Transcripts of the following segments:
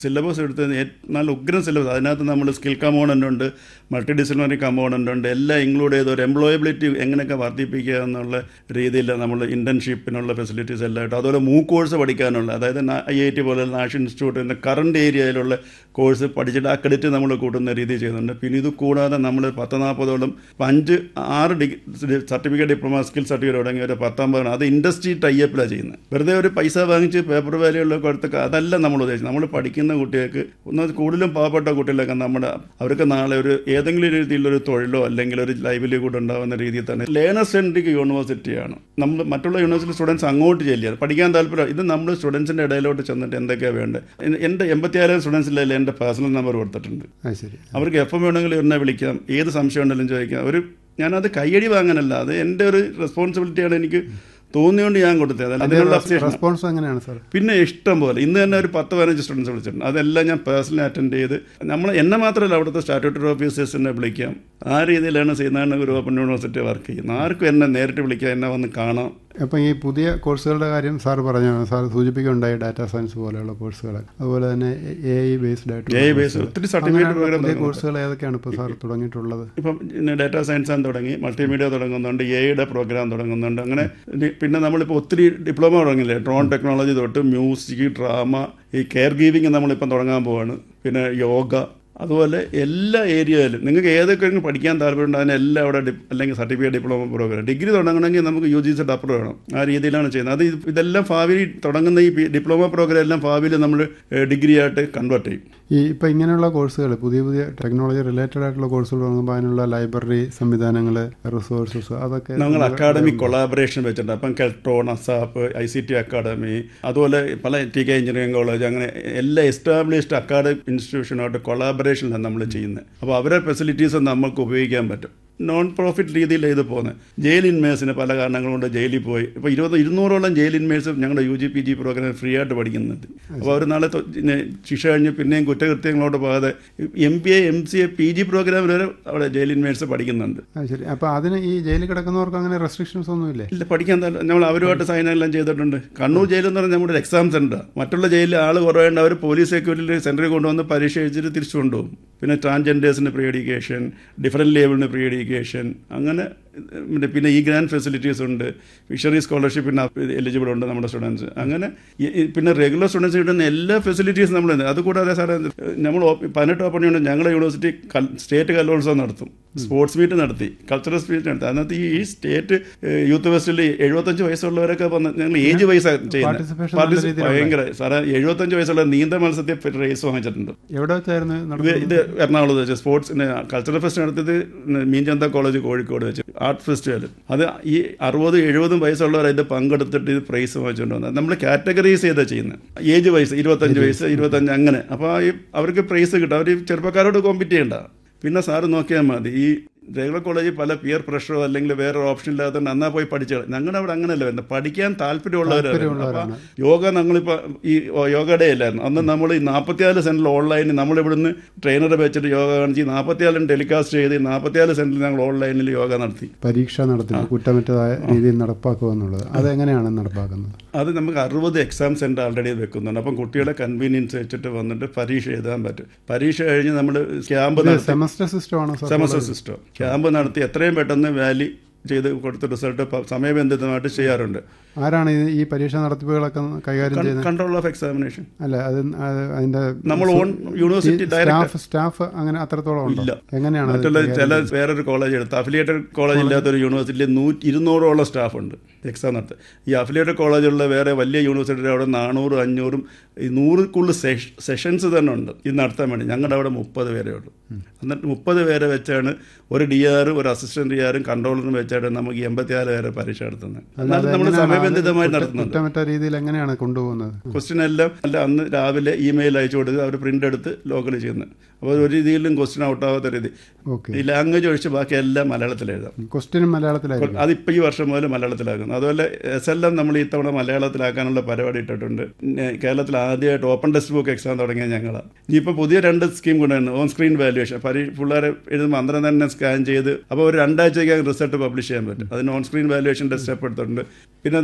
Syllabus എടുത്ത് ഏ- നല്ല ഉഗ്രൻ സിലബസ് അതിനകത്ത് നമ്മൾ സ്കിൽ കമ്പോണൻ്റ് ഉണ്ട് മൾട്ടി ഡിസിപ്ലിനറി കമ്പോണൻ്റ് ഉണ്ട് എല്ലാം ഇൻക്ലൂഡ് ചെയ്ത് ഒരു എംപ്ലോയബിലിറ്റി എങ്ങനെയൊക്കെ വർദ്ധിപ്പിക്കുക എന്നുള്ള രീതിയിൽ നമ്മൾ ഇൻറ്റേൺഷിപ്പിനുള്ള ഫെസിലിറ്റീസ് എല്ലാം ഇട്ട് അതുപോലെ മൂ കോഴ്സ് പഠിക്കാനുള്ള അതായത് ഐ ഐ ടി പോലെ നാഷണൽ ഇൻസ്റ്റിറ്റ്യൂട്ടിൻ്റെ കറണ്ട് ഏരിയയിലുള്ള കോഴ്സ് പഠിച്ചിട്ട് ആ ക്രെഡിറ്റ് നമ്മൾ കൂട്ടുന്ന രീതി ചെയ്യുന്നുണ്ട് പിന്നെ ഇത് കൂടാതെ നമ്മൾ പത്ത് നാൽപ്പതോളം ഇപ്പം അഞ്ച് ആറ് degree certificate diploma skill certificate തുടങ്ങിയ ഒരു പത്തൊമ്പതാണ് അത് ഇൻഡസ്ട്രി ടൈപ്പിലാണ് ചെയ്യുന്നത് വെറുതെ ഒരു പൈസ വാങ്ങിച്ച് പേപ്പർ വാല്യുള്ള കൊടുത്തൊക്കെ അതല്ല നമ്മൾ ഉദ്ദേശിച്ചത് നമ്മൾ പഠിക്കുന്ന കുട്ടികൾക്ക് ഒന്ന് കൂടുതലും പാവപ്പെട്ട കുട്ടികളൊക്കെ നമ്മുടെ അവർക്ക് നാളെ ഒരു ഏതെങ്കിലും രീതിയിലൊരു തൊഴിലോ അല്ലെങ്കിൽ ഒരു ലൈവ്ലിഹുഡ് ഉണ്ടാകുന്ന രീതിയിൽ തന്നെ ലേണർ സെൻട്രിക് യൂണിവേഴ്സിറ്റിയാണ് നമ്മൾ മറ്റുള്ള യൂണിവേഴ്സിറ്റി സ്റ്റുഡൻസ് അങ്ങോട്ട് ചെല്ലുക പഠിക്കാൻ താല്പര്യം ഇത് നമ്മൾ സ്റ്റുഡൻസിൻ്റെ ഇടയിലോട്ട് ചെന്നിട്ട് എന്തൊക്കെയാണ് വേണ്ടത് എൻ്റെ എൺപത്തിയായിരം സ്റ്റുഡൻസിലല്ലേ എൻ്റെ പേഴ്സണൽ നമ്പർ കൊടുത്തിട്ടുണ്ട് അത് ശരി അവർക്ക് എപ്പം വേണമെങ്കിലും എന്നെ വിളിക്കാം ഏത് സംശയം ഉണ്ടെങ്കിലും ചോദിക്കാം ഒരു ഞാനത് കയ്യടി വാങ്ങാനല്ല അത് എൻ്റെ ഒരു റെസ്പോൺസിബിലിറ്റിയാണ് എനിക്ക് തോന്നിയോണ്ട് ഞാൻ കൊടുത്തത് അതല്ല അതിനുള്ള അപ്ഡേഷൻ റെസ്പോൺസ് എങ്ങനെയാണ് സാർ പിന്നെ ഇഷ്ടം പോലെ ഇന്ന് തന്നെ ഒരു പത്ത് പതിനഞ്ച് സ്റ്റുഡൻസ് വിളിച്ചിട്ടുണ്ട് അതെല്ലാം ഞാൻ പേഴ്സണലി അറ്റൻഡ് ചെയ്ത് നമ്മൾ എന്നെ മാത്രമല്ല അവിടുത്തെ സ്റ്റാറ്റ്യൂട്ടറി ഓഫീസേഴ്സിനെ വിളിക്കാം ആ രീതിയിലാണ് Sreenarayana Guru open university work ചെയ്യുന്നത് ആർക്കും എന്നെ നേരിട്ട് വിളിക്കാം എന്നെ വന്ന് കാണാം അപ്പം ഈ പുതിയ കോഴ്സുകളുടെ കാര്യം സാർ പറഞ്ഞു സാർ സൂചിപ്പിക്കുകയുണ്ടായി ഡാറ്റാ സയൻസ് പോലെയുള്ള കോഴ്സുകൾ അതുപോലെ തന്നെ എ ഐ ബേസ്ഡ് ആയിട്ട് AI based ഒത്തിരി certificate program പുതിയ തുടങ്ങുന്നുണ്ട്. കോഴ്സുകൾ ഏതൊക്കെയാണ് ഇപ്പോൾ സാർ തുടങ്ങിയിട്ടുള്ളത് ഇപ്പം ഡാറ്റാ സയൻസ് ആണ് തുടങ്ങി മൾട്ടിമീഡിയ തുടങ്ങുന്നുണ്ട് എയുടെ പ്രോഗ്രാം തുടങ്ങുന്നുണ്ട് അങ്ങനെ ഇനി പിന്നെ നമ്മളിപ്പോൾ ഒത്തിരി ഡിപ്ലോമ തുടങ്ങില്ലേ ഡ്രോൺ ടെക്നോളജി തൊട്ട് മ്യൂസിക് ഡ്രാമ ഈ കെയർ ഗീവിങ് നമ്മളിപ്പം തുടങ്ങാൻ പോവാണ് പിന്നെ യോഗ അതുപോലെ എല്ലാ ഏരിയയിലും നിങ്ങൾക്ക് ഏതൊക്കെ നിങ്ങൾക്ക് പഠിക്കാൻ താല്പര്യമുണ്ട് അതിനെല്ലാം അവിടെ ഡി- അല്ലെങ്കിൽ സർട്ടിഫിക്കറ്റ് ഡിപ്ലോമ പ്രോഗ്രാം ഡിഗ്രി തുടങ്ങണമെങ്കിൽ നമുക്ക് യു ജി സെറ്റ് അപ്രൂവ് വേണം ആ രീതിയിലാണ് ചെയ്യുന്നത് അത് ഇത് ഇതെല്ലാം ഭാവിയിൽ തുടങ്ങുന്ന ഈ പി- ഡിപ്ലോമ പ്രോഗ്രാം എല്ലാം ഭാവിയിൽ നമ്മൾ ഡിഗ്രി ആയിട്ട് കൺവേർട്ട് ചെയ്യും ഈ ഇപ്പം ഇങ്ങനെയുള്ള കോഴ്സുകൾ പുതിയ പുതിയ ടെക്നോളജി റിലേറ്റഡ് ആയിട്ടുള്ള കോഴ്സുകൾ തുടങ്ങുമ്പോൾ അതിനുള്ള ലൈബ്രറി സംവിധാനങ്ങൾ റിസോഴ്സസ് അതൊക്കെ ഞങ്ങൾ അക്കാഡമിക് കൊളാബറേഷൻ വെച്ചിട്ടുണ്ട് അപ്പം Keltron ASAP I C T academy അതുപോലെ പല ടി കെ എഞ്ചിനീയറിംഗ് കോളേജ് അങ്ങനെ എല്ലാ എസ്റ്റാബ്ലിഷ്ഡ് അക്കാഡമിക് ഇൻസ്റ്റിറ്റ്യൂഷനായിട്ട് കൊളാബറേഷനിലാണ് നമ്മൾ ചെയ്യുന്നത് അപ്പോൾ അവരെ ഫെസിലിറ്റീസ് നമുക്ക് ഉപയോഗിക്കാൻ പറ്റും നോൺ പ്രോഫിറ്റ് രീതിയിലാണ് ഇത് പോകുന്നത് ജയിൽ ഇൻമേഴ്സിന് പല കാരണങ്ങൾ കൊണ്ട് ജയിലിൽ പോയി ഇപ്പോൾ ഇരുപത് ഇരുന്നൂറോളം ജയിൽ ഇൻമേഴ്സ് ഞങ്ങളുടെ U G P G programme free ആയിട്ട് പഠിക്കുന്നുണ്ട് അപ്പോൾ അവർ നാളെ തൊ- പിന്നെ ശിക്ഷ കഴിഞ്ഞ് പിന്നെയും കുറ്റകൃത്യങ്ങളോട് പോകാതെ M B A M C A P G programme വരെ അവിടെ ജയിൽ ഇൻമേഴ്സ് പഠിക്കുന്നുണ്ട് അത് ശരി അപ്പോൾ അതിന് ഈ ജയിലിൽ കിടക്കുന്നവർക്ക് അങ്ങനെ റെസ്ട്രിക്ഷൻസ് ഒന്നുമില്ലേ ഇല്ല പഠിക്കാൻ താല്പര്യം നമ്മൾ അവരുമായിട്ട് സൈൻ എല്ലാം ചെയ്തിട്ടുണ്ട് കണ്ണൂർ ജയിൽ എന്ന് പറഞ്ഞാൽ നമ്മുടെ എക്സാം സെൻ്റർ മറ്റുള്ള ജയിലിൽ ആൾ കുറവേണ്ട അവർ പോലീസ് സെക്യൂരിറ്റി സെൻറ്ററിൽ കൊണ്ടുവന്ന് പരീക്ഷ എഴുതിയിട്ട് തിരിച്ചു കൊണ്ടുപോകും പിന്നെ ട്രാൻസ്ജെൻഡേഴ്സിന് പ്രീ എഡ്യൂക്കേഷൻ ഡിഫറെൻറ്റ് ലേബിളിന് പ്രീ എഡ്യൂക്കേഷൻ അങ്ങനെ പിന്നെ പിന്നെ ഈ ഗ്രാൻഡ് ഫെസിലിറ്റീസ് ഉണ്ട് ഫിഷറി സ്കോളർഷിപ്പിന് എലിജിബിൾ ഉണ്ട് നമ്മുടെ സ്റ്റുഡൻസ് അങ്ങനെ ഈ- ഈ പിന്നെ റെഗുലർ സ്റ്റുഡൻസ് കിട്ടുന്ന എല്ലാ ഫെസിലിറ്റീസും നമ്മൾ അതുകൂടാതെ സാറേ നമ്മൾ ഓപ്പ- പതിനെട്ട് ഓപ്പൺ യൂണിറ്റ് ഞങ്ങളുടെ യൂണിവേഴ്സിറ്റി കൽ- സ്റ്റേറ്റ് കലോത്സവം നടത്തും സ്പോർട്സ് മീറ്റ് നടത്തി കൾച്ചറൽ സ്പീച്ച് നടത്തി അതിനകത്ത് ഈ ഈ സ്റ്റേറ്റ് ഏഹ്, യൂത്ത് ഫെസ്റ്റിൽ എഴുപത്തഞ്ച് വയസ്സുള്ളവരൊക്കെ വന്ന് ഞങ്ങൾ ഏജ് വൈസ് ചെയ്യുന്നത് Participation നല്ല Particip- രീതിയിലുണ്ടായി. ഭയങ്കര സാറേ എഴുപത്തഞ്ച് വയസ്സുള്ള നീന്ത മത്സരത്തിൽ റേസ് വാങ്ങിച്ചിട്ടുണ്ട് എവിടെ വെച്ചായിരുന്നു ഇത് നടന്നത് ഇത് എറണാകുളത്ത് വെച്ച് സ്പോർട്സിന് കൾച്ചറൽ ഫെസ്റ്റ് നടത്തിയത് മീൻചന്ത കോളേജ് കോഴിക്കോട് വെച്ച് ആർട്ട് ഫെസ്റ്റിവൽ അത് ഈ അറുപത് എഴുപതും വയസ്സുള്ളവർ ഇത് പങ്കെടുത്തിട്ട് ഇത് പ്രൈസ് വാങ്ങിച്ചുകൊണ്ട് വന്നത് നമ്മൾ കാറ്റഗറൈസ് ചെയ്താൽ ചെയ്യുന്നത് ഏജ് വയസ്സ് ഇരുപത്തഞ്ച് വയസ്സ് ഇരുപത്തഞ്ച് അങ്ങനെ അപ്പോൾ ഈ അവർക്ക് പ്രൈസ് കിട്ടും അവർ ചെറുപ്പക്കാരോട് കോമ്പറ്റ് ചെയ്യണ്ട പിന്നെ സാറ് നോക്കിയാൽ മതി ഈ റെഗുലർ കോളേജിൽ പല പിയർ പ്രഷറോ അല്ലെങ്കിൽ വേറെ ഓപ്ഷൻ ഇല്ലാത്തതുകൊണ്ട് എന്നാ പോയി പഠിച്ചാൽ ഞങ്ങളുടെ അവിടെ അങ്ങനെയല്ല വരുന്നത് പഠിക്കാൻ താല്പര്യമുള്ളവരാണ് താല്പര്യമുള്ളവരാണ്. അപ്പോൾ യോഗ ഞങ്ങളിപ്പോൾ ഈ യോഗ ഡേ അല്ലായിരുന്നു അന്ന് നമ്മൾ ഈ നാൽപ്പത്തിനാല് സെൻറ്ററിൽ ഓൺലൈനിൽ നമ്മൾ ഇവിടുന്ന് ട്രെയിനറെ വെച്ചിട്ട് യോഗ കാണിച്ച് നാൽപ്പത്തിനാലും ടെലികാസ്റ്റ് ചെയ്ത് നാൽപ്പത്തിനാല് സെൻറ്ററിൽ ഞങ്ങൾ ഓൺലൈനിൽ യോഗ നടത്തി പരീക്ഷ നടത്തി കുറ്റമറ്റതായ രീതിയിൽ നടപ്പാക്കുക എന്നുള്ളത് അതെങ്ങനെയാണ് നടപ്പാക്കുന്നത് അത് നമുക്ക് അറുപത് എക്സാം സെൻറ്റർ ആൾറെഡി വെക്കുന്നുണ്ട് അപ്പം കുട്ടികളെ കൺവീനിയൻസ് വെച്ചിട്ട് വന്നിട്ട് പരീക്ഷ എഴുതാൻ പറ്റും പരീക്ഷ കഴിഞ്ഞ് നമ്മൾ ക്യാമ്പ് നടത്തി സെമസ്റ്റർ സിസ്റ്റമാണോ സാർ സെമസ്റ്റർ സിസ്റ്റം ക്യാമ്പ് നടത്തി എത്രയും പെട്ടെന്ന് വാലി ചെയ്ത് കൊടുത്ത റിസൾട്ട് സമയബന്ധിതമായിട്ട് ചെയ്യാറുണ്ട് ആരാണ് ഈ- ഈ പരീക്ഷ നടത്തിപ്പുകളൊക്കെ കൈകാര്യം ചെയ്യുന്നത് കൺട്രോൾ ഓഫ് എക്സാമിനേഷൻ അല്ല അത് അത് അതിന്റെ നമ്മൾ own university director staff staff അങ്ങനെ അത്രത്തോളം ഉണ്ടോ ഇല്ല. എങ്ങനെയാണ് അത് മറ്റുള്ള കൈകാര്യം ചില വേറൊരു കോളേജ് എടുത്ത് അഫിലിയേറ്റഡ് കോളേജ് ഇല്ലാത്തൊരു യൂണിവേഴ്സിറ്റിയിൽ നൂറ്റി ഇരുന്നൂറോളം സ്റ്റാഫ് ഉണ്ട് എക്സാം നടത്തുക ഈ അഫിലിയേറ്റഡ് കോളേജുള്ള വേറെ വലിയ യൂണിവേഴ്സിറ്റിയുടെ അവിടെ നാനൂറും അഞ്ഞൂറും ഈ നൂറിൽക്കുള്ള സെഷൻസ് തന്നെ ഉണ്ട് ഇത് നടത്താൻ വേണ്ടി ഞങ്ങളുടെ അവിടെ മുപ്പത് പേരേ ഉള്ളൂ എന്നിട്ട് മുപ്പത് പേരെ വെച്ചാണ് ഒരു ഡി ആറും ഒരു അസിസ്റ്റന്റ് ഡി ആറും കൺട്രോളറും വെച്ചാണ് നമുക്ക് എൺപത്തിനാല് പേരെ പരീക്ഷ നടത്തുന്നത് എന്നാലും നമ്മൾ എങ്ങനെയാണ് സമയബന്ധിതമായി അത് നടത്തുന്നുണ്ട് കുറ്റമറ്റ രീതിയിൽ എങ്ങനെയാണ് കൊണ്ടുപോകുന്നത് ക്വസ്റ്റ്യൻ എല്ലാം അല്ല അന്ന് രാവിലെ ഇമെയിൽ അയച്ചു കൊടുത്ത് അവർ പ്രിന്റ് എടുത്ത് ലോക്കൽ ചെയ്യുന്നത് അപ്പോൾ ഒരു രീതിയിലും ക്വസ്റ്റ്യൻ ഔട്ടാവാത്ത രീതി ഓക്കെ ഈ ലാംഗ്വേജ് ഒഴിച്ച് ബാക്കി എല്ലാം മലയാളത്തിൽ എഴുതാം ക്വസ്റ്റ്യനും മലയാളത്തിലായിരിക്കും അതിപ്പോൾ ഈ വർഷം മുതൽ മലയാളത്തിലാക്കുന്നു അതുപോലെ എസ് എൽ എം നമ്മൾ ഇത്തവണ മലയാളത്തിലാക്കാനുള്ള പരിപാടി ഇട്ടിട്ടുണ്ട് പിന്നെ കേരളത്തിൽ ആദ്യമായിട്ട് ഓപ്പൺ ടെക്സ്റ്റ് ബുക്ക് എക്സാം തുടങ്ങിയ ഞങ്ങളാണ് ഇനിയിപ്പോൾ പുതിയ രണ്ട് സ്കീം കൊണ്ടുവരുന്നു ഓൺ സ്ക്രീൻ വാല്യുവേഷൻ പരീ പിള്ളേരെ എഴുതുമ്പോൾ അന്തരം തന്നെ സ്കാൻ ചെയ്ത് അപ്പോൾ ഒരു രണ്ടാഴ്ചയ്ക്ക് റിസൾട്ട് പബ്ലിഷ് ചെയ്യാൻ പറ്റും അതിന് ഓൺ സ്ക്രീൻ വാല്യുവേഷൻ്റെ സ്റ്റെപ്പ് എടുത്തിട്ടുണ്ട് പിന്നെ നമ്മൾ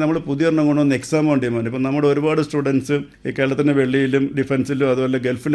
നമ്മൾ പുതിയൊരെണ്ണം കൊണ്ടുവന്ന് എക്സാം ഓൺ ഡിമാൻഡ് ഇപ്പം നമ്മുടെ ഒരുപാട് സ്റ്റുഡൻസ് ഈ കേരളത്തിൻ്റെ വെളിയിലും ഡിഫൻസിലും അതുപോലെ ഗൾഫിലും